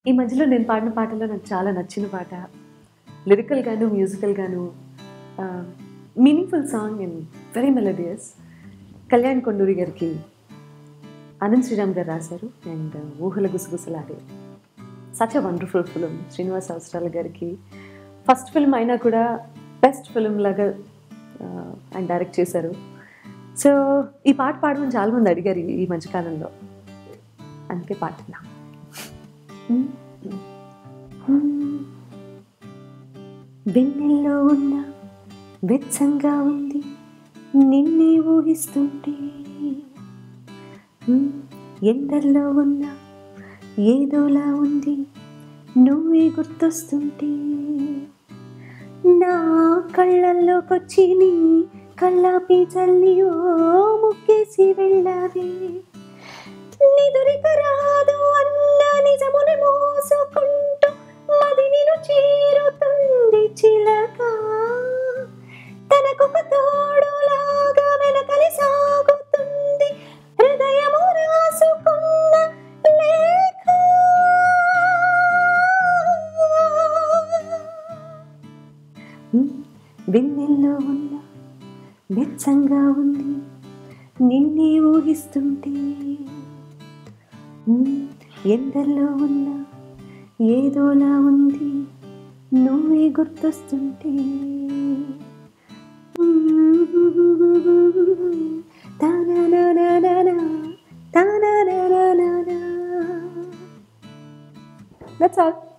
ఈ మధ్యలో నేను పాడిన పాటలో నాకు చాలా నచ్చిన పాట లిరికల్ గాను మ్యూజికల్ గాను meaningful song and very melodious Kalyan Konduri గారికి ఆనంద్ శ్రీరామ్ గారు రాశారు and Oohala Gusagusalade such a wonderful film Srinivas Avasarala గారికి ఫస్ట్ ఫిల్మ్ అయినా కూడా బెస్ట్ ఫిలిం లాగా ఆ, ఆయన డైరెక్ట్ చేశారు సో ఈ పాట పాడమని చాలామంది అడిగారు ఈ- ఈ మధ్యకాలంలో అందుకే పాడుతున్నా వెన్నెల్లో ఉన్న వెచ్చంగా ఉంది నిన్నే ఊహిస్తుంటే మ్, ఎండల్లో ఉన్న ఏదోలా ఉంది నువ్వే గుర్తొస్తుంటే నా కళ్ళల్లోకొచ్చి నీ కళ్ళాపి చల్లి ఓ ముక్కేసి వెళ్ళావే నిదురిక రాదు అన్న నిజముని మోసుకుంటూ మది నిన్ను చేరుతుంది చిలక తనకొక తోడులాగా వెనకలి సాగుతుంది హృదయము రాసుకున్న లేఖ వెన్నెల్లో ఉన్న వెచ్చంగా ఉంది నిన్నే ఊహిస్తుంటే ఉమ్, ఎండల్లో ఉన్న ఏదోలా ఉంది నువ్వే గుర్తొస్తుంటే తానానానానా, తానానానానా. That's all.